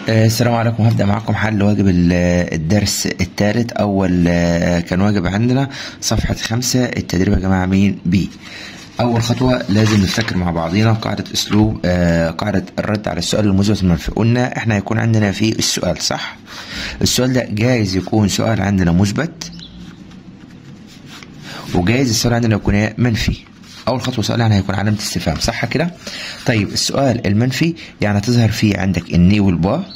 آه، السلام عليكم هبدأ معكم حل واجب ال- الدرس الثالث أول آه، كان واجب عندنا صفحة خمسة التدريب يا جماعة مين بي أول خطوة لازم نفتكر مع بعضينا قاعدة أسلوب آه، قاعدة الرد على السؤال المثبت المنفي قلنا إحنا هيكون عندنا فيه السؤال صح السؤال ده جايز يكون سؤال عندنا مثبت وجايز السؤال عندنا يكون إيه؟ منفي اول خطوه سؤال يعني هيكون علامه استفهام صح كده طيب السؤال المنفي يعني تظهر فيه عندك الني والبا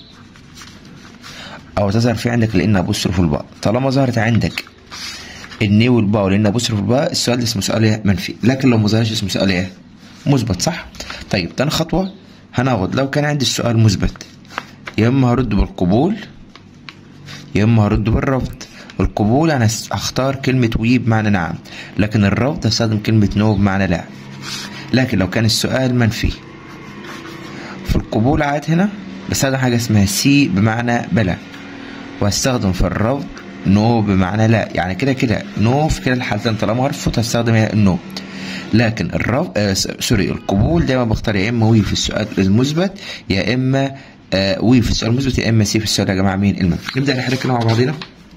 او تظهر فيه عندك لان ابوستروف الباء طالما ظهرت عندك الني والباء ولان ابوستروف الباء السؤال ده اسمه سؤال إيه؟ منفي لكن لو ما ظهرش اسمه سؤال ايه مثبت صح طيب تاني خطوه هناخد لو كان عندي السؤال مثبت يا اما هرد بالقبول يا اما هرد بالرفض القبول انا هختار كلمة وي بمعنى نعم لكن الرفض هستخدم كلمة نو بمعنى لا لكن لو كان السؤال منفي في القبول عاد هنا بستخدم حاجة اسمها سي بمعنى بلى وهستخدم في الرفض نو بمعنى لا يعني كده كده نو في كلا الحالتين طالما هرفض هستخدم هي النو لكن الرفض آه س- سوري القبول دايما بختار يا اما وي في السؤال المثبت يا اما آه وي في السؤال المثبت يا اما سي في السؤال يا جماعه مين المنفي نبدا نحل كده مع بعضينا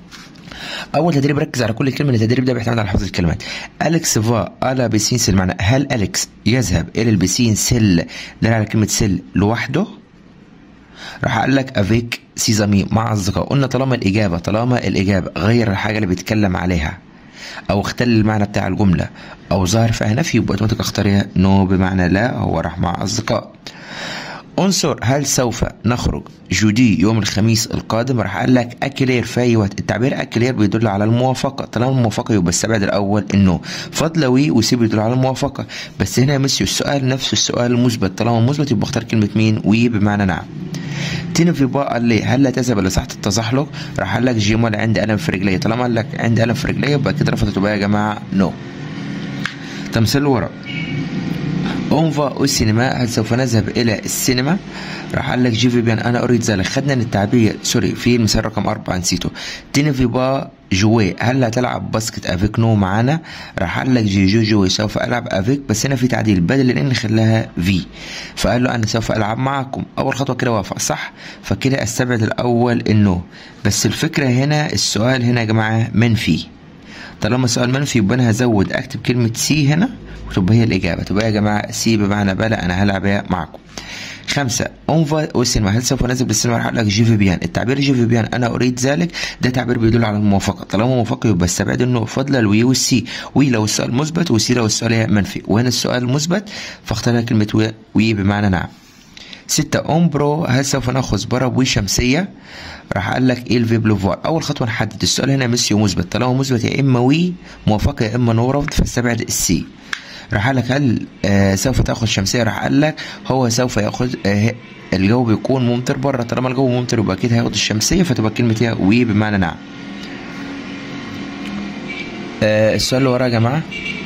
اول تدريب ركز على كل كلمه التدريب ده بيعتمد على حفظ الكلمات اليكس فا على بسين سيل معنى هل اليكس يذهب الى البسين سيل دل على كلمه سيل لوحده راح اقول لك افيك سيزامي مع اصدقاء قلنا طالما الاجابه طالما الاجابه غير الحاجه اللي بيتكلم عليها او اختل المعنى بتاع الجمله او ظاهر فيها نفي يبقى اوتوماتيك اختار نو بمعنى لا هو راح مع اصدقاء انظر هل سوف نخرج جودي يوم الخميس القادم راح قال لك اكلير في اي وقت التعبير اكلير بيدل على الموافقه طالما الموافقه يبقى استبعد الاول انه فضل وي وسي بيدل على الموافقه بس هنا يا ميسيو السؤال نفسه السؤال المثبت طالما مثبت يبقى اختار كلمه مين وي بمعنى نعم تين في بقى قال لي هل لا تذهب الى ساحه التزحلق راح قال لك جيمال عندي الم في رجلي طالما قال لك عندي الم في رجلي يبقى كده رفضت تبقى يا جماعه نو تمثيل ورا اونفا او السينما هل سوف نذهب الى السينما راح قال لك جيفي بيان انا اريد ذلك خدنا من التعبير سوري في المثال رقم أربعة نسيته تيني با جوي هل هتلعب باسكت افيك نو معانا راح قال لك جي جو جوي سوف العب افيك بس هنا في تعديل بدل لان خلاها في فقال له انا سوف العب معكم اول خطوه كده وافق صح فكده استبعد الاول النو بس الفكره هنا السؤال هنا يا جماعه منفي طالما سؤال منفي يبقى انا هزود اكتب كلمة سي هنا وتبقى هي الإجابة تبقى يا جماعة سي بمعنى بلى أنا هلعب إيه معكم خمسة أونفا والسينما هل سوف نذهب للسينما راح أقول لك جي في بيان التعبير جي في بيان أنا أريد ذلك ده تعبير بيدل على الموافقة طالما موافقة يبقى استبعد إنه فضل الوي والسي وي لو السؤال مثبت وسي لو السؤال إيه منفي وهنا السؤال مثبت فاختار كلمة وي- وي بمعنى نعم ستة أومبرو هل سوف نأخذ بربوي شمسية؟ راح قال لك ايه الفي بلوفوار أول خطوة نحدد السؤال هنا ميسيو مثبت طالما مثبت يا إما وي موافقة يا إما نو رفض فاستبعد السي راح قال لك هل آه سوف تأخذ شمسية؟ راح قال لك هو سوف يأخذ آه الجو بيكون ممطر بره طالما الجو ممطر يبقى أكيد هياخد الشمسية فتبقى كلمة هي وي بمعنى نعم. آه السؤال اللي وراه يا جماعة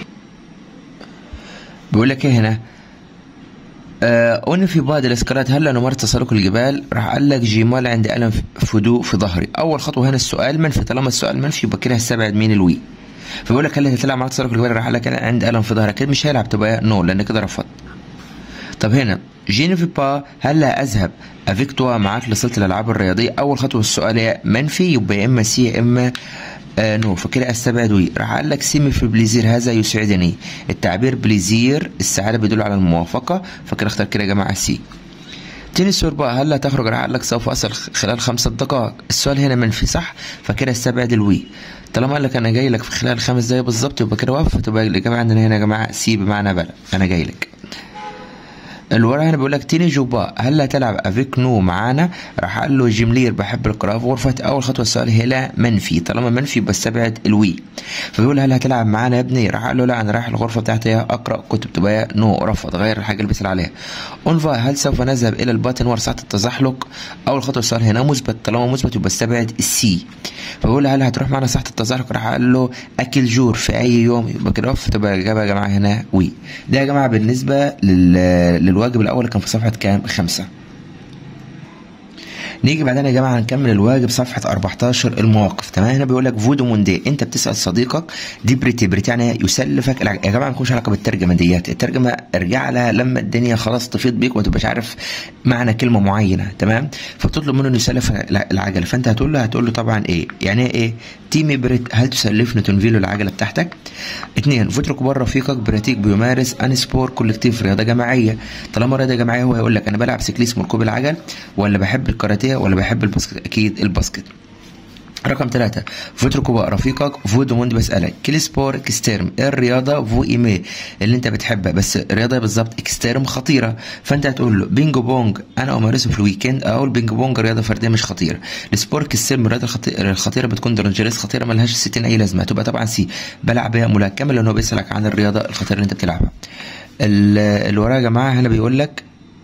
بيقول لك ايه هنا؟ آه، قلنا في بعض الاسكالات هل نمارس تسلق الجبال راح قال لك جيمال عندي الم في هدوء في ظهري اول خطوه هنا السؤال منفي طالما السؤال منفي يبقى كده هستبعد مين الوي فبيقول لك هل هتلعب معاك تسلق الجبال راح قال لك انا عندي الم في ظهري كده مش هيلعب تبقى نو لان كده رفض طب هنا جينيفي با هل لا اذهب افيكتوا معاك لصاله الالعاب الرياضيه اول خطوه السؤال هي منفي يبقى يا اما سي يا اما آه نو فكده استبعد وي راح قال لك سيمي في بليزير هذا يسعدني التعبير بليزير السعاده بيدل على الموافقه فكده اختار كده يا جماعه سي تاني سؤال بقى هل هتخرج راح قال لك سوف اصل خلال خمسة دقائق السؤال هنا منفي صح فكده استبعد الوي طالما قال لك انا جاي لك في خلال خمس دقايق بالظبط يبقى كده وقف تبقى الاجابه عندنا هنا يا جماعه سي بمعنى بلى انا جاي لك الورا هنا بيقول لك تيني جوبا هل هتلعب افيك نو معانا راح قال له جيملير بحب القراءه في غرفه اول خطوه السؤال هي لا منفي طالما منفي يبقى استبعد الوي فبيقول هل هتلعب معانا يا ابني راح قال له لا انا رايح الغرفه بتاعتي اقرا كتب تبقى نو رفض غير الحاجه اللي بيسال عليها انفا هل سوف نذهب الى الباطن ورا ساعه التزحلق اول خطوه السؤال هنا مثبت طالما مثبت يبقى استبعد السي فبيقول هل هتروح معانا ساعه التزحلق راح قال له اكل جور في اي يوم يبقى كده وقف تبقى الاجابه يا جماعه هنا وي ده يا جماعه بالنسبه لل... للواجب الاول اللي كان في صفحه كام خمسة نيجي بعدين يا جماعه هنكمل الواجب صفحه 14 المواقف تمام هنا بيقول لك فودو موندي انت بتسال صديقك دي بريتي بريتي يعني يسلفك الع- يا جماعه ما لكمش علاقه بالترجمه ديت الترجمه ارجع لها لما الدنيا خلاص تفيض بيك وما تبقاش عارف معنى كلمه معينه تمام فبتطلب منه انه يسلف الع- العجله فانت هتقول له هتقول له طبعا ايه يعني ايه تيمي بريت هل تسلفني تنفيلو العجله بتاعتك اثنين فوترك بره رفيقك براتيك بيمارس ان سبور كولكتيف رياضه جماعيه طالما رياضه جماعيه هو هيقول لك انا بلعب سيكليسم ركوب العجل ولا بحب الكاراتيه ولا بحب الباسكت اكيد الباسكت رقم ثلاثة فوترك بقى رفيقك فودو موند بسألك كل سبور اكسترم ايه الرياضة فو ايمي اللي انت بتحبها بس رياضة بالظبط اكسترم خطيرة فانت هتقول له بينج بونج انا امارسه في الويكند او البينج بونج رياضة فردية مش خطيرة السبور اكسترم الرياضة الخطي- الخطيرة بتكون درنجريس خطيرة ملهاش 60 اي لازمة تبقى طبعا سي بلعب بيها ملاكمة لان هو بيسألك عن الرياضة الخطيرة اللي انت بتلعبها ال- اللي وراه يا جماعة هنا بيقول لك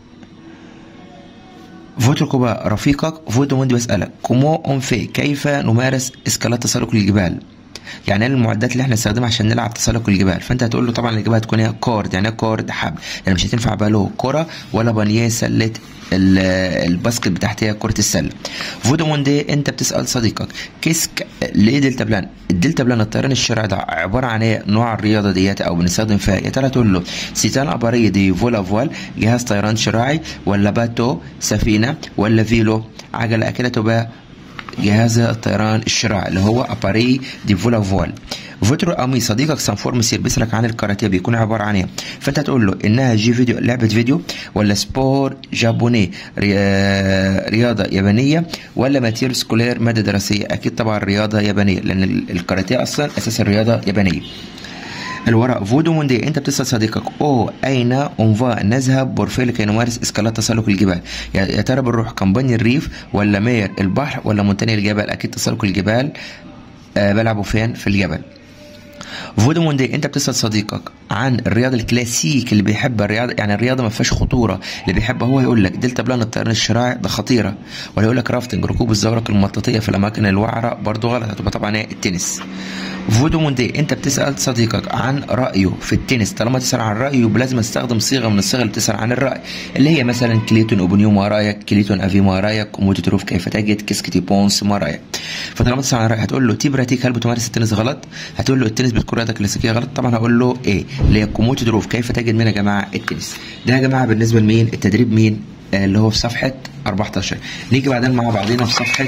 فوتركو بقى رفيقك فودو موندي بسألك كومو اون في كيف نمارس اسكالات تسلق الجبال يعني ايه المعدات اللي احنا نستخدمها عشان نلعب تسلق الجبال فانت هتقول له طبعا الجبال هتكون هي كورد يعني ايه كورد حبل يعني مش هتنفع بقى له كرة ولا بانيه سلة ال- الباسكت بتاعت هي كرة السلة فودو موندي انت بتسأل صديقك كيسك ليه دلتا بلان الدلتا بلان الطيران الشرعي ده عبارة عن ايه نوع الرياضة ديت او بنستخدم فيها يا ترى تقول له سيتان اباري دي فولا فوال جهاز طيران شراعي ولا باتو سفينة ولا فيلو عجلة اكيد تبقى جهاز الطيران الشراعي اللي هو اباري دي فولا فوال فوترو امي صديقك سانفور مسير بيسالك عن الكاراتيه بيكون عباره عن ايه فانت تقول له انها جي فيديو لعبه فيديو ولا سبور جابوني ري- آه، رياضه يابانيه ولا ماتير سكولير ماده دراسيه اكيد طبعا رياضه يابانيه لان ال- الكاراتيه اصلا اساس الرياضه يابانيه الورق فودو موندي انت بتسال صديقك او اين اونفا نذهب بورفيه لكي نمارس اسكالات تسلق الجبال يا يا ترى بنروح كامباني الريف ولا مير البحر ولا مونتاني الجبل اكيد تسلق الجبال آه بلعبوا فين في الجبل فودو موندي انت بتسال صديقك عن الرياضه الكلاسيك اللي بيحب الرياضه يعني الرياضه ما فيهاش خطوره اللي بيحبها هو يقول لك دلتا بلان الطيران الشراعي ده خطيره ولا يقول لك رافتنج ركوب الزورق المطاطيه في الاماكن الوعره برضه غلط هتبقى طبعا ايه التنس فودو موندي انت بتسال صديقك عن رايه في التنس طالما تسال عن رايه يبقى لازم استخدم صيغه من الصيغ اللي بتسال عن الراي اللي هي مثلا كليتون اوبنيو ما رايك كليتون افي ما رايك كوموتو تروف كيف تجد كيسكتي بونس ما رايك فطالما تسال عن راي هتقول له تيبراتيك هل بتمارس التنس غلط هتقول له التنس بتكون رياضه كلاسيكيه غلط طبعا هقول له ايه اللي هي كوموتو تروف كيف تجد من يا جماعه التنس ده يا جماعه بالنسبه لمين التدريب مين آه، اللي هو في صفحه 14 نيجي بعدين مع بعضينا في صفحه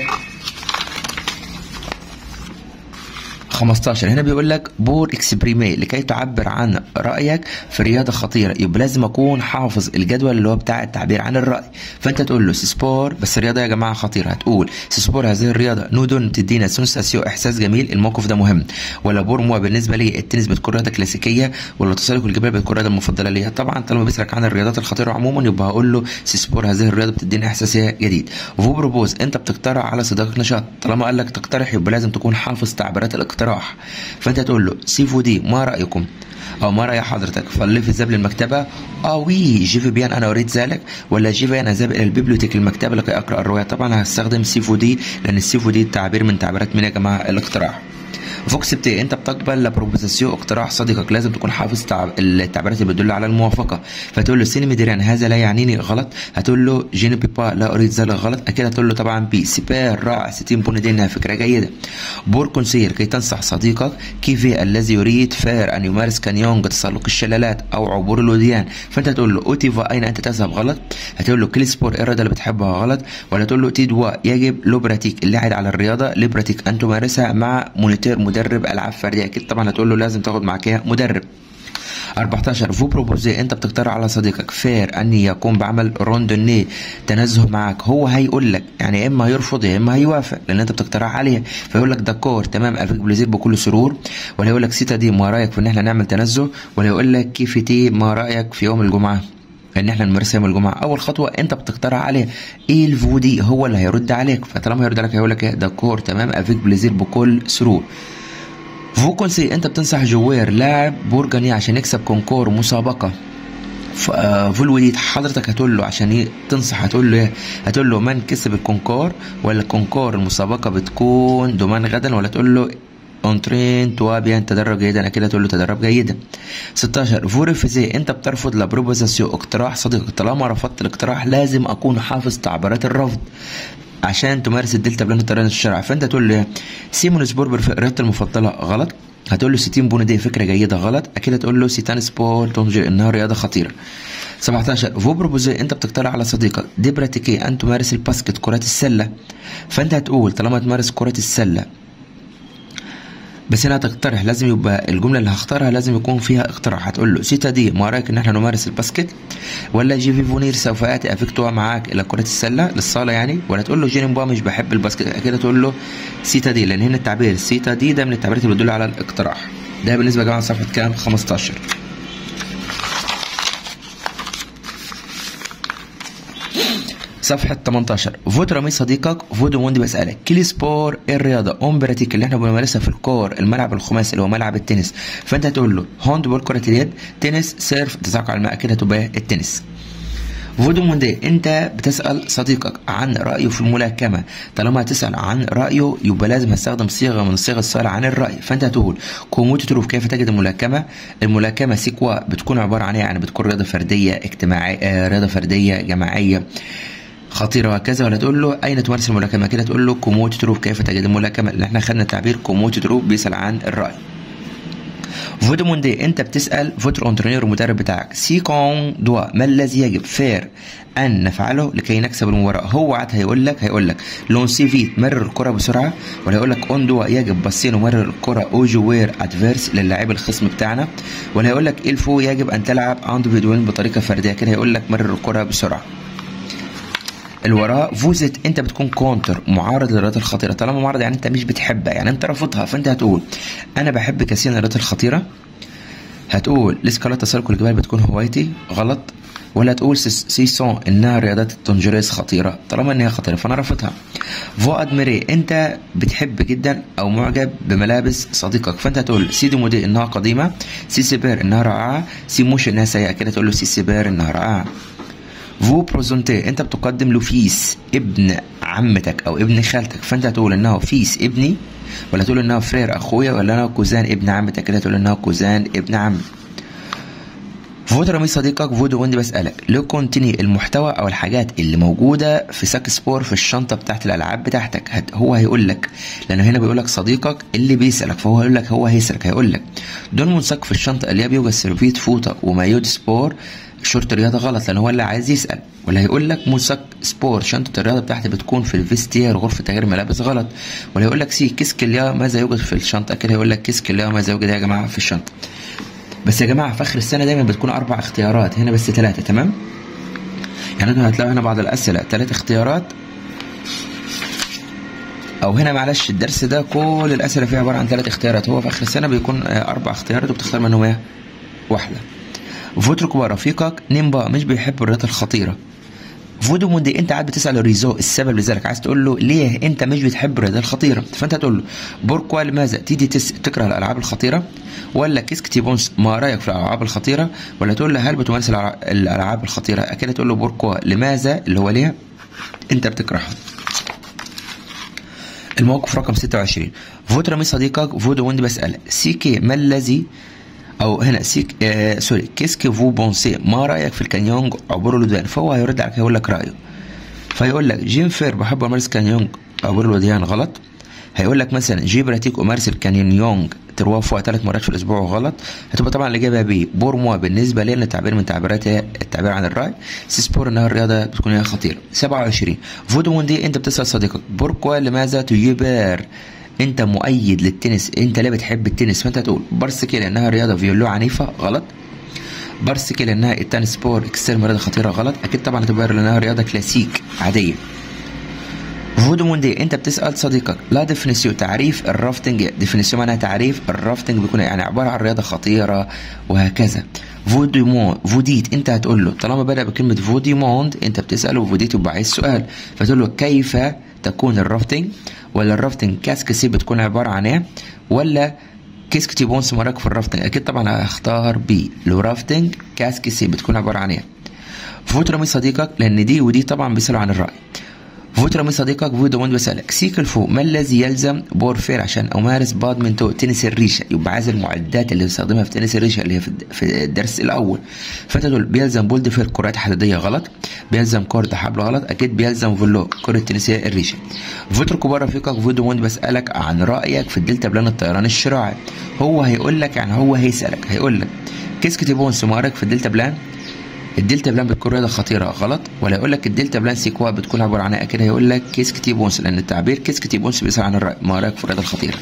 15 هنا بيقول لك بور اكسبريمي لكي تعبر عن رايك في رياضه خطيره يبقى لازم اكون حافظ الجدول اللي هو بتاع التعبير عن الراي فانت تقول له سبور بس رياضه يا جماعه خطيره هتقول سبور هذه الرياضه نودون تدينا سنساسيو احساس جميل الموقف ده مهم ولا بور مو بالنسبه لي التنس بتكون رياضه كلاسيكيه ولا تسلق الجبال بتكون الرياضه المفضله ليا طبعا طالما بيسالك عن الرياضات الخطيره عموما يبقى هقول له سبور هذه الرياضه بتدينا احساس جديد فو بروبوز انت بتقترح على صديقك نشاط طالما قال لك تقترح يبقى لازم تكون حافظ تعبيرات الاقتراح فانت تقول له سيفو دي ما رايكم او ما راي حضرتك فاللي في الذهاب للمكتبه اه وي جيفي بيان انا اريد ذلك ولا جيفي انا ذهب الى البيبليوتيك المكتبه لكي اقرا الروايه طبعا هستخدم سيفو دي لان السيفو دي تعبير من تعبيرات مين يا جماعه الاقتراح فوكس بتي انت بتقبل لبروبوزاسيو اقتراح صديقك لازم تكون حافظ تعب... التعبيرات اللي بتدل على الموافقه فتقول له سيني ميديران هذا لا يعنيني غلط هتقول له جيني بيبا لا اريد ذلك غلط اكيد هتقول له طبعا بي سيبار رائع ستين بوندي انها فكره جيده بور كونسير كي تنصح صديقك كيفي الذي يريد فار ان يمارس كانيونج تسلق الشلالات او عبور الوديان فانت تقول له اوتيفا اين انت تذهب غلط هتقول له كل سبور ايه الرياضه اللي بتحبها غلط ولا تقول له تيدوا يجب لو براتيك اللي قاعد على الرياضه لبراتيك ان تمارسها مع مونيتير مدرب العاب فرديه اكيد طبعا هتقول له لازم تاخد معاك مدرب 14 فو بروبوزي انت بتقترح على صديقك فير ان يقوم بعمل روندوني تنزه معاك هو هيقول لك يعني يا اما هيرفض يا اما هيوافق لان انت بتقترح عليه فيقول لك داكور تمام افيك بليزير بكل سرور ولا يقول لك سيتا دي ما رايك في ان احنا نعمل تنزه ولا يقول لك كيف تي ما رايك في يوم الجمعه ان احنا نمارسها يوم الجمعه اول خطوه انت بتقترح عليه ايه الفو دي هو اللي هيرد عليك فطالما هيرد عليك هيقول لك ايه داكور تمام افيك بليزير بكل سرور فو كونسي انت بتنصح جوير لاعب بورجاني عشان يكسب كونكور مسابقه ف- آه، فول وديد حضرتك هتقول له عشان ي- تنصح هتقول له ايه هتقول له من كسب الكونكور ولا الكونكور المسابقه بتكون دومان غدا ولا تقول له اونترين توا بيان تدرب جيدا كده تقول له تدرب جيدا 16 فور فيزي انت بترفض لبروبوزاسيو اقتراح صديقك طالما رفضت الاقتراح لازم اكون حافظ تعبيرات الرفض عشان تمارس الدلتا بلان الطريقه الشرع فانت تقول له سيمون سبور رياضتي المفضله غلط هتقول له سيتين بونو دي فكره جيده غلط اكيد هتقول له سيتان سبور تنجر انها رياضه خطيره 17 فو بروبوزي انت بتقترح على صديقك دي براتيكي ان تمارس الباسكت كره السله فانت هتقول طالما تمارس كره السله بس هنا هتقترح لازم يبقى الجمله اللي هختارها لازم يكون فيها اقتراح هتقول له سيتا دي ما رايك ان احنا نمارس الباسكت ولا جي في فونير سوف اتي افكتوا معاك الى كره السله للصاله يعني ولا تقول له جيني مش بحب الباسكت كده تقول له سيتا دي لان هنا التعبير سيتا دي ده من التعبيرات اللي بتدل على الاقتراح ده بالنسبه يا جماعه صفحه كام 15 صفحة 18 فوت رمي صديقك فودو موندي بسألك كيلي سبور ايه الرياضة ام براتيك اللي احنا بنمارسها في الكور الملعب الخماسي اللي هو ملعب التنس فانت هتقول له هاند بول كرة اليد تنس سيرف تزعق على الماء كده تبقى التنس فودو موندي انت بتسأل صديقك عن رأيه في الملاكمة طالما هتسأل عن رأيه يبقى لازم هستخدم صيغة من صيغ السؤال عن الرأي فانت هتقول كوموتو تروف كيف تجد الملاكمة الملاكمة سيكوا بتكون عبارة عن ايه يعني بتكون رياضة فردية اجتماعية آه رياضة فردية جماعية خطيره وهكذا ولا تقول له اين تمارس الملاكمه كده تقول له كوموت تروف كيف تجد الملاكمه اللي احنا خدنا تعبير كوموت تروف بيسال عن الراي فودوموندي انت بتسال فوتر اونترينير المدرب بتاعك سيكون دوا ما الذي يجب فير ان نفعله لكي نكسب المباراه هو عاد هيقول لك هيقول لك لون سي في مرر الكره بسرعه ولا هيقول لك اون دوا يجب بصين ومرر الكره اوجو وير ادفيرس للاعب الخصم بتاعنا ولا هيقول لك الفو يجب ان تلعب اندفيدوين بطريقه فرديه كده هيقول لك مرر الكره بسرعه الوراء فوزت انت بتكون كونتر معارض للرياضات الخطيره طالما معارض يعني انت مش بتحبها يعني انت رافضها فانت هتقول انا بحب كثير من الرياضات الخطيره هتقول الاسكالات تسلق الجبال بتكون هوايتي غلط ولا تقول سيسون انها رياضات التنجريس خطيره طالما انها خطيره فانا رافضها فو ادميري انت بتحب جدا او معجب بملابس صديقك فانت هتقول سي دي مودي انها قديمه سي سيبير انها رائعه سي موش انها سيئه كده تقول له سي سيبير انها رائعه فو بروزونتي انت بتقدم له فيس ابن عمتك او ابن خالتك فانت هتقول انه فيس ابني ولا تقول انه فرير اخويا ولا انه كوزان ابن عمتك كده تقول انه كوزان ابن عمي فوت رمي صديقك فودو وندي بسألك لو كونتيني المحتوى أو الحاجات اللي موجودة في ساك سبور في الشنطة بتاعت الألعاب بتاعتك هو هيقول لك لأنه هنا بيقول لك صديقك اللي بيسألك فهو هيقول لك هو هيسألك هيقول لك دون منسق في الشنطة اللي بيوجد سيرفيت فوطة ومايود سبور شورت الرياضه غلط لان هو اللي عايز يسال ولا هيقول لك موسك سبور شنطه الرياضه بتاعتي بتكون في الفيستير غرفه تغيير ملابس غلط ولا هيقول لك سي كيسك اللي ماذا يوجد في الشنطه كده هيقول لك كيسك اللي ماذا يوجد يا جماعه في الشنطه بس يا جماعه في اخر السنه دايما بتكون اربع اختيارات هنا بس ثلاثه تمام يعني انتوا هتلاقوا هنا بعض الاسئله ثلاث اختيارات او هنا معلش الدرس ده كل الاسئله فيه عباره عن ثلاث اختيارات هو في اخر السنه بيكون اربع اختيارات وبتختار منهم ايه واحده فوترك ورفيقك نيمبا مش بيحب الرياضات الخطيره فودو مودي انت قاعد بتسال الريزو السبب لذلك عايز تقول له ليه انت مش بتحب الرياضات الخطيره فانت تقول له بوركوا لماذا تيجي تس... تكره الالعاب الخطيره ولا كيسك تيبونس ما رايك في الالعاب الخطيره ولا تقول له هل بتمارس الالعاب الخطيره اكيد تقول له بوركوا لماذا اللي هو ليه انت بتكرهها الموقف رقم 26 فوت رمي صديقك فودو وندي بسأل سيكي ما الذي او هنا سيك آه سوري كيسكي فو بونسي ما رايك في الكانيونج عبور الوديان فهو هيرد عليك هيقول لك رايه فيقول لك جيم فير بحب امارس كانيونج عبور الوديان غلط هيقول لك مثلا جي براتيك امارس الكانيونج تروا فوق ثلاث مرات في الاسبوع غلط هتبقى طبعا الاجابه بي بورموا بالنسبه لنا تعبير من تعبيرات التعبير عن الراي سيسبور انها الرياضه بتكون هي خطيره 27 فودو دي انت بتسال صديقك بوركوا لماذا تيبر انت مؤيد للتنس انت ليه بتحب التنس فانت تقول بارسكي لانها رياضه فيولو عنيفه غلط بارسكي لانها التنس سبور اكسترم رياضه خطيره غلط اكيد طبعا هتبقى لانها رياضه كلاسيك عاديه فودو موندي انت بتسال صديقك لا ديفينيسيو تعريف الرافتنج ديفينيسيو معناها تعريف الرافتنج بيكون يعني عباره عن رياضه خطيره وهكذا فوديمون فوديت انت هتقول له طالما بدا بكلمه فوديموند انت بتساله فوديت يبقى عايز سؤال فتقول له كيف تكون الرافتنج ولا الرافتنج كاسكسي بتكون عباره عن ايه ولا كيسكتي بونس مراك في الرافتنج اكيد طبعا هختار بي لو رافتنج كاسكسي بتكون عباره عن ايه فوت رمي صديقك لان دي ودي طبعا بيسالوا عن الراي فوتر من صديقك فودو وين بسألك سيك الفو ما الذي يلزم بورفير عشان أمارس بادمنتو تنس الريشة يبقى عايز المعدات اللي بستخدمها في تنس الريشة اللي هي في الدرس الأول فأنت تقول بيلزم بولد فير كرات حديدية غلط بيلزم كرة حبل غلط أكيد بيلزم فولو كرة تنسية الريشة فوتر كبار رفيقك فودو وين بسألك عن رأيك في الدلتا بلان الطيران الشراعي هو هيقول لك يعني هو هيسألك هيقول لك كيس كتبون سمارك في الدلتا بلان الدلتا بلان بتكون رياضه خطيره غلط ولا يقول لك الدلتا بلان سيكوا بتكون عباره عن ايه كده هيقول لك كيس كتيبونس لان التعبير كيس كتيبونس بيسال عن الراي ما رايك في الرياضه الخطيره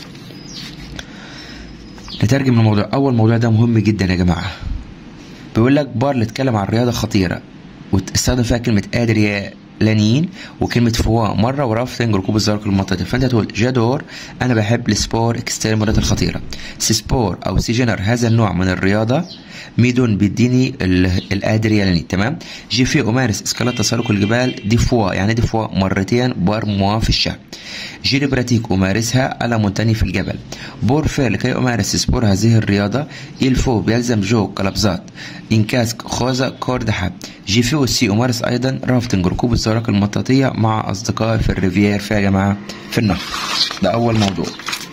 نترجم الموضوع اول موضوع ده مهم جدا يا جماعه بيقول لك بار اللي اتكلم عن رياضه خطيره واستخدم فيها كلمه ادريا لانين وكلمة فوا مرة ورافتنج ركوب الزرق المنطقي فأنت تقول جادور أنا بحب السبور اكستريم الرياضة الخطيرة سي سبور أو سي جنر هذا النوع من الرياضة ميدون بيديني الادرياليني تمام جي في امارس اسكالات تسلق الجبال دي فوا يعني دي فوا مرتين بار موا في الشهر جيري براتيك امارسها على منتني في الجبل بور فير لكي امارس سبور هذه الرياضه الفو بيلزم جو قلبزات انكاسك خوذه كوردحه جي في وسي امارس ايضا رافتنج ركوب الزراق المطاطيه مع اصدقائي في الريفيير في يا جماعه في النهر ده اول موضوع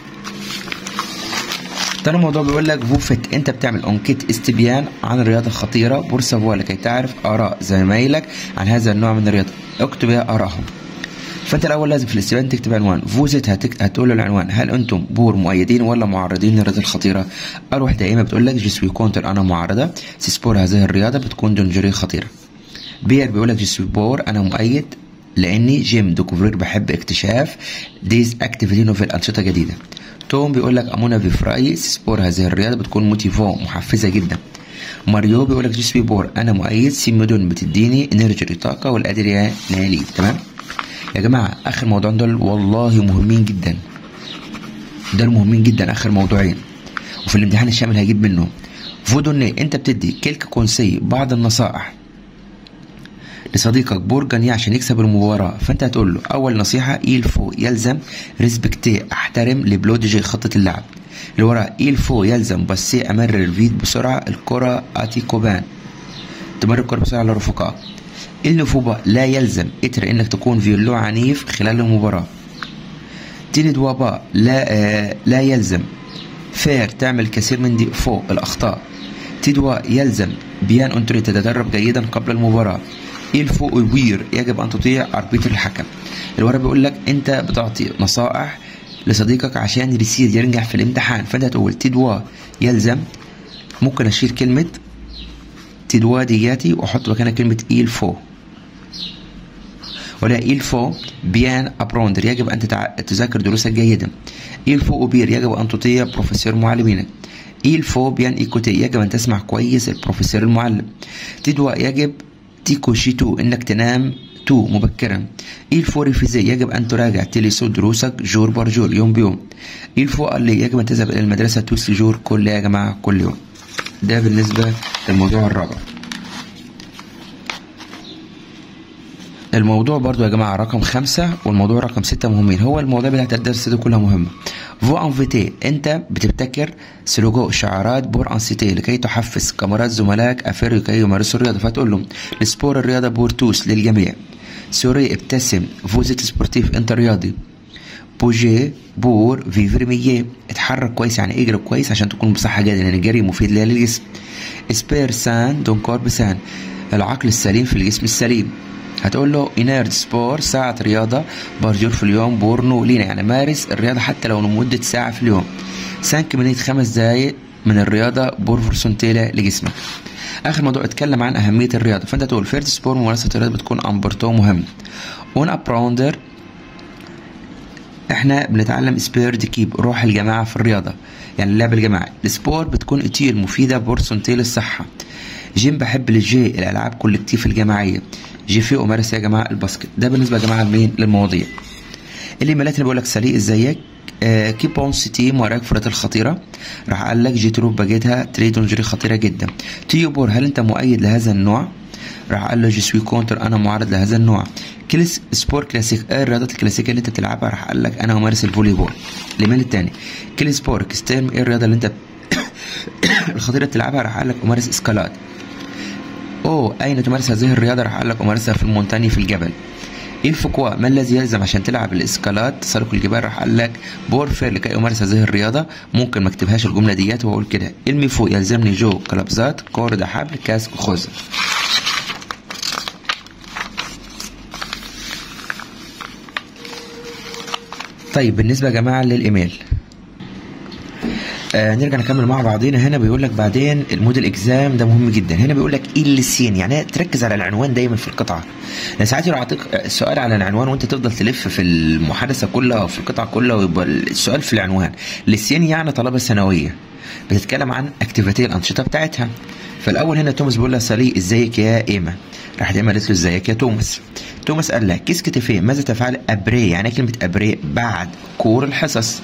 تاني موضوع بيقول لك فوفت انت بتعمل انكيت استبيان عن الرياضه الخطيره بورصه فوا لكي تعرف اراء زمايلك عن هذا النوع من الرياضه اكتب يا ارائهم فانت الاول لازم في الاستبيان تكتب عنوان فوزت هتك... هتقول له العنوان هل انتم بور مؤيدين ولا معارضين للرياضه الخطيره اول واحده يا اما بتقول لك جسوي كونتر انا معارضه سيسبور هذه الرياضه بتكون دنجري خطيره بير بيقول لك جسوي بور انا مؤيد لاني جيم دوكوفرير بحب اكتشاف ديز اكتيفيتي نوفيل انشطه جديده توم بيقول لك امونا في رايي سبور هذه الرياضه بتكون موتيفون محفزه جدا ماريو بيقول لك جسمي بور انا مؤيد سيمودون بتديني انرجي طاقه والادريا نالي تمام يا جماعه اخر موضوعين دول والله مهمين جدا دول مهمين جدا اخر موضوعين وفي الامتحان الشامل هيجيب منهم فودون انت بتدي كلك كونسي بعض النصائح لصديقك بورجاني عشان يكسب المباراة فانت هتقول له اول نصيحة إيلفو يلزم ريسبكتي احترم لبلودجي خطة اللعب اللي ورا إيلفو يلزم بسي امرر الفيد بسرعة الكرة اتي كوبان تمر الكرة بسرعة لرفقائك النفوبة لا يلزم اتر انك تكون فيولو عنيف خلال المباراة تيني دوابا لا آه لا يلزم فير تعمل كثير من دي فوق الاخطاء تدوى يلزم بيان انتري تتدرب جيدا قبل المباراة الفو وير يجب ان تطيع اربيتر الحكم الورق بيقول لك انت بتعطي نصائح لصديقك عشان يصير ينجح في الامتحان فانت تقول تدوا يلزم ممكن اشيل كلمة تدوا دياتي واحط مكانها كلمة إيل فو ولا إيل فو بيان أبروندر يجب أن تتع... تذاكر دروسك جيدا إيل فو أوبير يجب أن تطيع بروفيسور معلمينك إيل فو بيان إيكوتي يجب أن تسمع كويس البروفيسور المعلم تدوا يجب تيكو شيتو انك تنام تو مبكرا الفو ريفيزي يجب ان تراجع تليسو دروسك جور بار جور يوم بيوم الفو قال لي يجب ان تذهب الى المدرسه تو سجور كل يا جماعه كل يوم ده بالنسبه للموضوع الرابع الموضوع برضو يا جماعة رقم خمسة والموضوع رقم ستة مهمين هو الموضوع بتاعت الدرس دي كلها مهمة فو انفيتي انت بتبتكر سلوجو شعارات بور انسيتي لكي تحفز كاميرات زملائك افير لكي يمارسوا الرياضة فتقول لهم السبور الرياضة بورتوس للجميع سوري ابتسم فوزيت سبورتيف انت رياضي بوجي بور فيفر مية اتحرك كويس يعني اجري كويس عشان تكون بصحة جيدة لان الجري مفيد للجسم سبير سان دون كورب سان العقل السليم في الجسم السليم هتقول له انيرد سبور ساعة رياضة برجور في اليوم بورنو لينا يعني مارس الرياضة حتى لو لمدة ساعة في اليوم سانك منيت خمس دقايق من الرياضة بورفرسونتيلا لجسمك اخر موضوع اتكلم عن اهمية الرياضة فانت تقول فيرت سبور ممارسة الرياضة بتكون امبرتو مهم اون ابراوندر احنا بنتعلم سبير دي كيب روح الجماعة في الرياضة يعني اللعب الجماعي السبور بتكون اتيل مفيدة بورسونتيل الصحة جيم بحب الجي الالعاب كولكتيف الجماعيه جي في امارس يا جماعه الباسكت ده بالنسبه يا جماعه لمين للمواضيع الايميلات اللي بقول لك سليق ازيك آه كيب اون سيتي وراك فرات الخطيره راح قال لك جي تروب باجيتها تريد جري خطيره جدا تيوبور هل انت مؤيد لهذا النوع راح قال له جي كونتر انا معارض لهذا النوع كلس سبور كلاسيك ايه الرياضات الكلاسيكيه اللي انت بتلعبها راح قال لك انا امارس الفولي بول الايميل الثاني كل سبور كستيرم ايه الرياضه اللي انت الخطيره بتلعبها راح قال لك امارس اسكالات او اين تمارس هذه الرياضه راح قال لك امارسها في المونتاني في الجبل الفقواء ما الذي يلزم عشان تلعب الاسكالات تسلق الجبال راح قال لك بورفير لكي امارس هذه الرياضه ممكن ما اكتبهاش الجمله ديت واقول كده الميفو يلزمني جو كلابزات كورد حبل كاسك خوذه طيب بالنسبه يا جماعه للايميل آه نرجع نكمل مع بعضينا هنا بيقول لك بعدين الموديل اكزام ده مهم جدا هنا بيقول لك ايه اللي سين يعني تركز على العنوان دايما في القطعه لان ساعات لو اعطيك سؤال على العنوان وانت تفضل تلف في المحادثه كلها او في القطعه كلها ويبقى السؤال في العنوان للسين يعني طلبه ثانويه بتتكلم عن اكتيفيتي الانشطه بتاعتها فالاول هنا توماس بيقول لها سالي ازيك يا ايما راحت ايما قالت له ازيك يا توماس توماس قال لها كيس كتفيه ماذا تفعل ابري يعني كلمه ابري بعد كور الحصص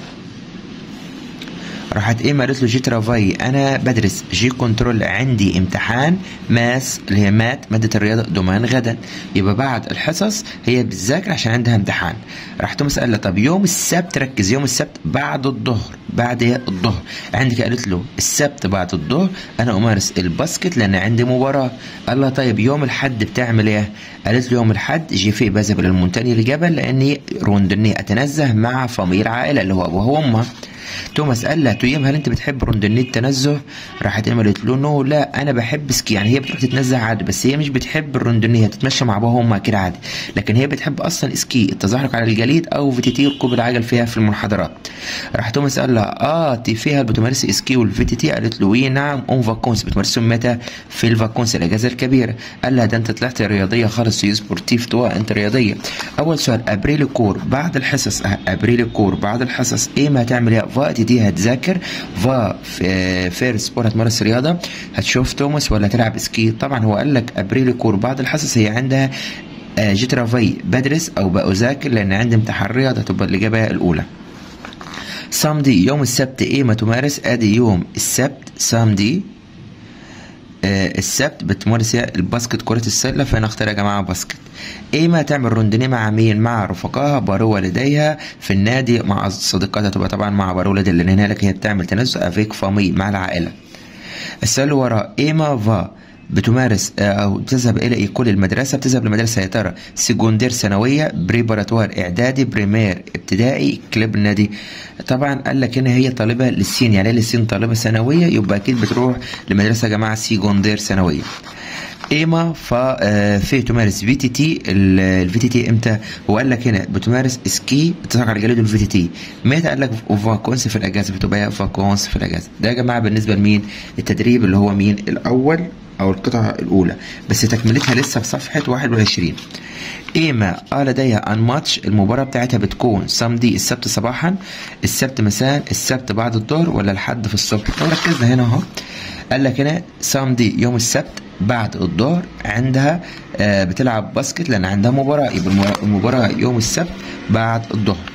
راحت ايما قالت له جي ترافاي انا بدرس جي كنترول عندي امتحان ماس اللي هي مات ماده الرياضه دومان غدا يبقى بعد الحصص هي بتذاكر عشان عندها امتحان راح توماس قال لها طب يوم السبت ركز يوم السبت بعد الظهر بعد الظهر عندك قالت له السبت بعد الظهر انا امارس الباسكت لان عندي مباراه قال لها طيب يوم الحد بتعمل ايه قالت له يوم الحد جي في بذهب الى المنتني الجبل لاني روندني اتنزه مع فاميل العائله اللي هو ابوها وامها توماس قال لها تويم هل انت بتحب روندني التنزه راحت ايما قالت له نو لا انا بحب سكي يعني هي بتروح تتنزه عادي بس هي مش بتحب الروندني هي تتمشى مع ابوها وامها كده عادي لكن هي بتحب اصلا سكي التزحلق على الجليد او فيتيتي ركوب العجل فيها في المنحدرات راح توماس قال لها اه تي فيها بتمارسي سكي والفيتيتي قالت له وي نعم اون فاكونس بتمارسهم متى في الفاكونس الاجازه الكبيره قال لها ده انت طلعت رياضيه خالص في سبورتيف توا انت رياضيه اول سؤال ابريل كور بعد الحصص ابريل كور بعد الحصص ايه ما هتعمل ايه وقت دي هتذاكر فا في فير سبور هتمارس رياضه هتشوف توماس ولا تلعب سكي طبعا هو قال لك ابريل كور بعد الحصص هي عندها جيت رافي بدرس او بأذاكر لان عندي امتحان رياضه تبقى الاجابه الاولى سامدي يوم السبت ايه ما تمارس ادي يوم السبت سامدي آه السبت بتمارس الباسكت كرة السلة فأنا اختار يا جماعة باسكت إيما تعمل روندني مع مين مع رفقائها بارو والديها في النادي مع صديقاتها تبقى طبعا مع بارو والدي لأن هنالك هي بتعمل تنزه أفيك فامي مع العائلة السؤال اللي وراه إيما فا بتمارس او تذهب الى كل المدرسه بتذهب لمدرسه يا ترى سيكوندير ثانويه بريباراتوار اعدادي بريمير ابتدائي كليب النادي طبعا قال لك هنا هي طالبه للسين يعني للسين طالبه ثانويه يبقى اكيد بتروح لمدرسه يا جماعه سيكوندير ثانويه ايما فا في تمارس في تي تي الفي تي تي امتى؟ هو قال لك هنا بتمارس سكي بتتفرج على جليد الفي تي تي متى قال لك فاكونس في الاجازه بتبقى فاكونس في الاجازه ده يا جماعه بالنسبه لمين؟ التدريب اللي هو مين؟ الاول او القطعه الاولى بس تكملتها لسه في صفحه 21 ايما اه لديها ان ماتش المباراه بتاعتها بتكون سامدي السبت صباحا السبت مساء السبت بعد الظهر ولا الحد في الصبح لو ركزنا هنا اهو قال لك هنا سامدي يوم السبت بعد الظهر عندها آه بتلعب باسكت لان عندها مباراه يبقى المباراه يوم السبت بعد الظهر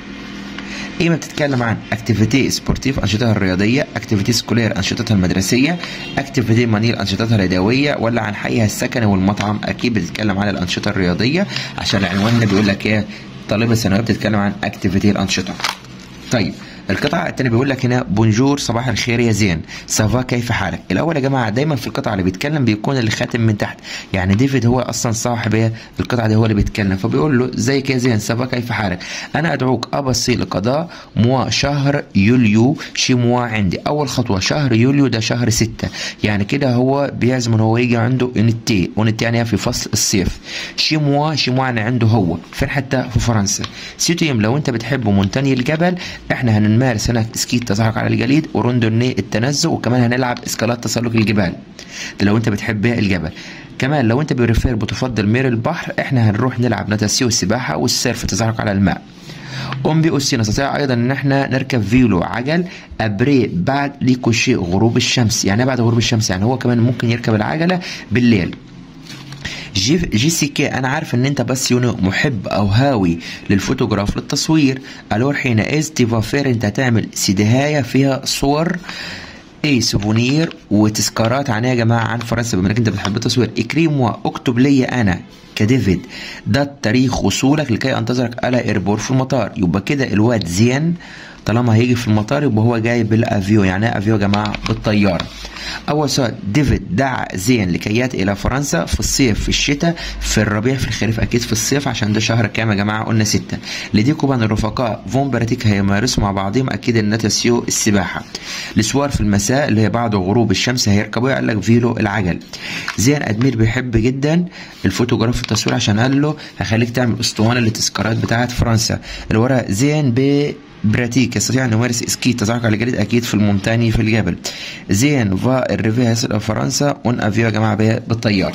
ايما بتتكلم عن اكتيفيتي سبورتيف انشطتها الرياضيه اكتيفيتي سكولير انشطتها المدرسيه اكتيفيتي مانيل انشطتها اليدويه ولا عن حيها السكني والمطعم اكيد بتتكلم عن الانشطه الرياضيه عشان العنوان هنا بيقول لك ايه طالبه ثانويه بتتكلم عن اكتيفيتي الانشطه طيب القطعة التانية بيقول لك هنا بونجور صباح الخير يا زين سافا كيف حالك الأول يا جماعة دايما في القطعة اللي بيتكلم بيكون اللي خاتم من تحت يعني ديفيد هو أصلا صاحب القطعة دي هو اللي بيتكلم فبيقول له ازيك يا زين سافا كيف حالك أنا أدعوك أبصي لقضاء موا شهر يوليو شي موا عندي أول خطوة شهر يوليو ده شهر ستة يعني كده هو بيعزم إن هو يجي عنده اونتي اونتي يعني في فصل الصيف شي موا شي موا يعني عنده هو فين حتى في فرنسا سيتيم لو أنت بتحبه منتني الجبل احنا هنمارس هناك سكي التزحلق على الجليد وروندوني التنزه وكمان هنلعب اسكالات تسلق الجبال ده لو انت بتحب الجبل كمان لو انت بريفير بتفضل مير البحر احنا هنروح نلعب نتاسيو السباحه والسيرف التزحلق على الماء أم بي أوسي نستطيع أيضا أن احنا نركب فيلو عجل أبري بعد ليكوشي غروب الشمس يعني بعد غروب الشمس يعني هو كمان ممكن يركب العجلة بالليل جي جيسيكا انا عارف ان انت بس يونو محب او هاوي للفوتوغراف للتصوير الور حينئذ تيفافير انت هتعمل سيدهاية فيها صور اي سوفونير وتذكارات عن يا جماعه عن فرنسا بما انك انت بتحب التصوير اكريم واكتب لي انا كديفيد ده تاريخ وصولك لكي انتظرك على ايربور في المطار يبقى كده الواد زين طالما هيجي في المطار يبقى هو جاي بالافيو يعني ايه افيو يا جماعه بالطياره اول سؤال ديفيد دعا زين لكي ياتي الى فرنسا في الصيف في الشتاء في الربيع في الخريف اكيد في الصيف عشان ده شهر كام يا جماعه قلنا ستة لدي كوبان الرفقاء فون براتيك هيمارسوا مع بعضهم اكيد النتاسيو السباحه السوار في المساء اللي هي بعد غروب الشمس هيركبوا قال لك فيلو العجل زين ادمير بيحب جدا الفوتوغراف في التصوير عشان قال له هخليك تعمل اسطوانه للتذكارات بتاعه فرنسا الورق زين ب براتيك يستطيع أن يمارس إسكي تزحلق على الجليد أكيد في المونتاني في الجبل زين فا الريفي هيصل إلى فرنسا ون أفيو يا جماعة بالطيارة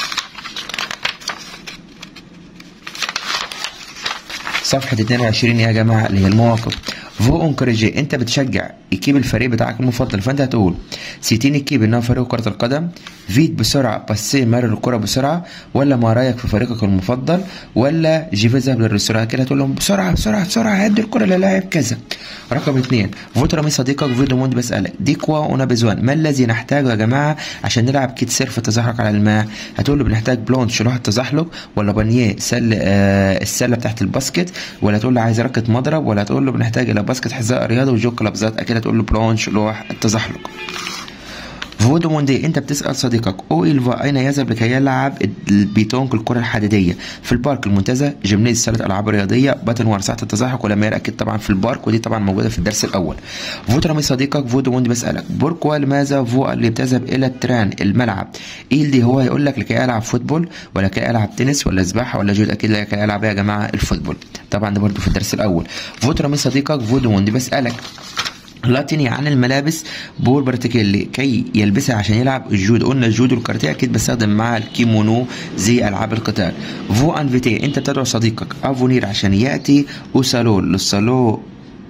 صفحة 22 يا جماعة اللي هي المواقف فو انكوريجي انت بتشجع اكيب الفريق بتاعك المفضل فانت هتقول سيتين اكيب انه فريق كرة القدم فيت بسرعة باسي مرر الكرة بسرعة ولا ما رايك في فريقك المفضل ولا جيفي ذهب للريستوران كده تقول لهم بسرعة بسرعة بسرعة هدي الكرة للاعب كذا رقم اثنين فوت رمي صديقك فيدو موند بسألك دي كوا وانا بزوان ما الذي نحتاجه يا جماعة عشان نلعب كيت سيرف التزحلق على الماء هتقول له بنحتاج بلونش لوحة تزحلق ولا بانيه سل آه السلة بتاعت الباسكت ولا تقول له عايز راكت مضرب ولا تقول له بنحتاج الى باسكت حذاء رياضي وجوك لبزات اكيد هتقول له بلونش لوح التزحلق فودو موندي انت بتسال صديقك او إلفا اين يذهب لكي يلعب البيتونك الكره الحديديه في البارك المنتزه جيمنيز صاله العاب رياضيه باتن ورسعه التزحلق ولما اكيد طبعا في البارك ودي طبعا موجوده في الدرس الاول فوت رمي صديقك فودو موندي بسالك بوركوا لماذا فو اللي بتذهب الى التران الملعب ايل دي هو هيقول لك لكي العب فوتبول ولا كي العب تنس ولا سباحه ولا جود اكيد لكي العب يا جماعه الفوتبول طبعا ده برضه في الدرس الاول فوت رمي صديقك فودو موندي بسالك لاتيني عن الملابس بول برتكيلي كي يلبسها عشان يلعب الجود قلنا الجود والكاراتيه اكيد بستخدم مع الكيمونو زي العاب القتال فو انفيتي انت بتدعو صديقك افونير عشان ياتي وصالون للصالون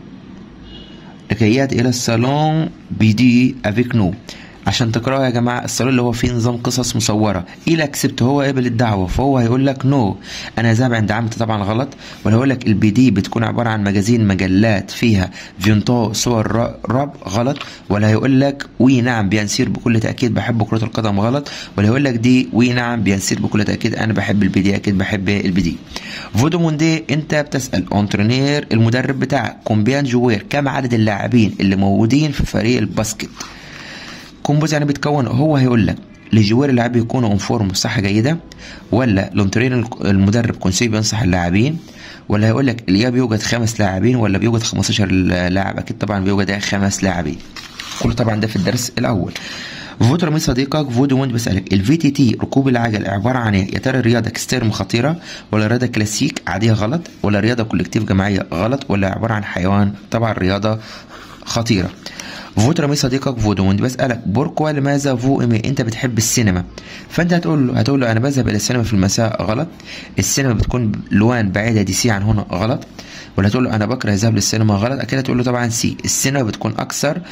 لكي ياتي الى الصالون بيدي افيك نو عشان تقرأوا يا جماعة الصالون اللي هو فيه نظام قصص مصورة إلى كسبت هو قبل الدعوة فهو هيقول لك نو أنا ذهب عند عمتي طبعا غلط ولا هيقول لك البي دي بتكون عبارة عن مجازين مجلات فيها فيونتو صور راب غلط ولا هيقول لك وي نعم بينسير بكل تأكيد بحب كرة القدم غلط ولا هيقول لك دي وي نعم بينسير بكل تأكيد أنا بحب البي دي أكيد بحب البي دي فودو موندي أنت بتسأل أونترينير المدرب بتاعك كومبيان جوير كم عدد اللاعبين اللي موجودين في فريق الباسكت كومبوز يعني بيتكون هو هيقول لك لجوار اللاعب يكونوا اون فورم صحة جيدة ولا لونترين المدرب كونسي بينصح اللاعبين ولا هيقول لك الياب يوجد خمس لاعبين ولا بيوجد 15 لاعب اكيد طبعا بيوجد خمس لاعبين كله طبعا ده في الدرس الاول فوت رمي صديقك فودو وانت بسألك الفي تي تي ركوب العجل عبارة عن ايه؟ يا ترى رياضة اكسترم خطيرة ولا رياضة كلاسيك عادية غلط ولا رياضة كولكتيف جماعية غلط ولا عبارة عن حيوان طبعا رياضة خطيرة فوت رمي صديقك فودو وانت بسألك بوركوا لماذا فو إيمي انت بتحب السينما فانت هتقول له هتقول له انا بذهب الى السينما في المساء غلط السينما بتكون لوان بعيدة دي سي عن هنا غلط ولا تقول له انا بكره الذهاب للسينما غلط اكيد هتقول له طبعا سي السينما بتكون اكثر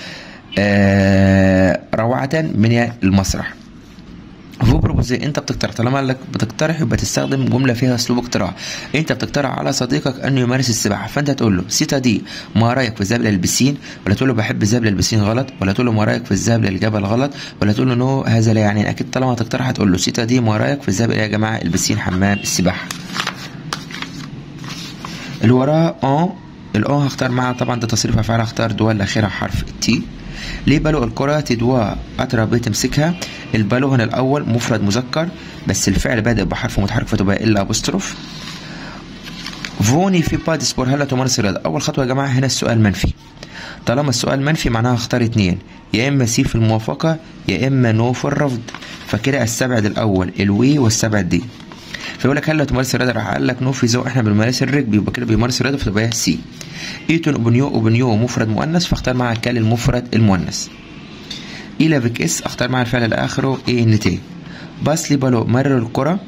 آه روعة من المسرح فو بروبوزي انت بتقترح طالما قال لك بتقترح يبقى تستخدم جمله فيها اسلوب اقتراح انت بتقترح على صديقك انه يمارس السباحه فانت تقول له سيتا دي ما رايك في الذهاب للبسين ولا تقول له بحب الذهاب للبسين غلط ولا تقول له ما رايك في الذهاب للجبل غلط ولا تقول له نو هذا لا يعني اكيد طالما هتقترح هتقول له سيتا دي ما رايك في الذهاب الى يا جماعه البسين حمام السباحه اللي وراه اه الاه هختار معاها طبعا ده تصريف افعال هختار دول اخرها حرف التي ليه بالو الكرة تدوى أترى بتمسكها البالو هنا الأول مفرد مذكر بس الفعل بادئ بحرف متحرك فتبقى إلا أبوستروف فوني في باد سبور هلا تمارس الرياضة أول خطوة يا جماعة هنا السؤال منفي طالما السؤال منفي معناها اختار اتنين يا إما سي في الموافقة يا إما نو في الرفض فكده استبعد الأول الوي واستبعد دي فيقول لك هل تمارس الرياضه راح قال لك نو في زو احنا بنمارس الرجبي يبقى كده بيمارس الرياضه فتبقى سي ايتون اوبنيو اوبنيو مفرد مؤنث فاختار مع الكال المفرد المؤنث الى فيك اس اختار مع الفعل الاخره اي ان تي باس لي بالو مرر الكره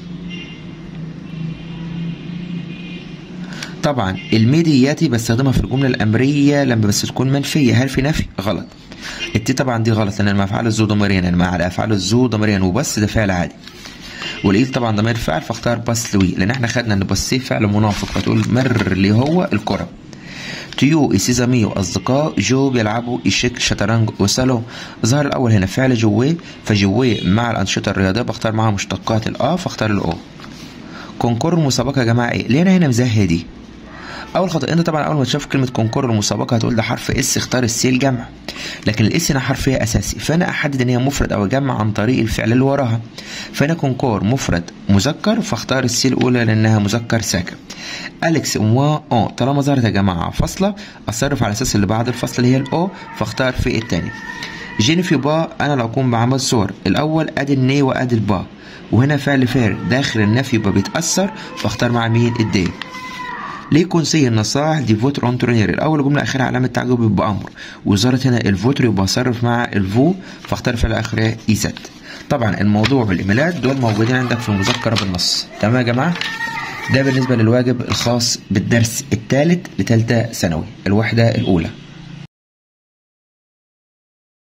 طبعا الميدياتي بستخدمها في الجمله الامريه لما بس تكون منفيه هل في نفي غلط التي طبعا دي غلط لان مع افعال الزو ضميريا يعني مع الافعال الزو ضميريا وبس ده فعل عادي والايد طبعا ضمير فعل فاختار باس لوي لان احنا خدنا ان باسيه فعل منافق فتقول مر اللي هو الكره تيو سيزامي واصدقاء جو بيلعبوا يشيك شطرنج وسالو ظهر الاول هنا فعل جوي فجوي مع الانشطه الرياضيه بختار معاها مشتقات الا فاختار الاو كونكور المسابقه يا جماعه ايه ليه انا هنا مزهي دي اول خطأ انت طبعا اول ما تشوف كلمه كونكور المسابقه هتقول ده حرف اس اختار السي الجمع لكن الاس هنا حرف ايه اساسي فانا احدد ان هي مفرد او جمع عن طريق الفعل اللي وراها فانا كونكور مفرد مذكر فاختار السي الاولى لانها مذكر ساكن اليكس و او طالما ظهرت يا جماعه فاصله اصرف على اساس اللي بعد الفصل اللي هي الاو فاختار في الثاني جينيفي با انا لو اكون بعمل صور الاول ادي الني وادي البا وهنا فعل فارغ داخل النفي يبقى بيتاثر فاختار مع مين الدي ليه كونسي النصائح دي فوتر اونترونير الاول جمله اخرها علامه تعجب يبقى امر وظهرت هنا الفوتر يبقى صرف مع الفو فاختار فعل اخرها ايزد طبعا الموضوع والايميلات دول موجودين عندك في المذكره بالنص تمام يا جماعه ده بالنسبه للواجب الخاص بالدرس الثالث لثالثه ثانوي الوحده الاولى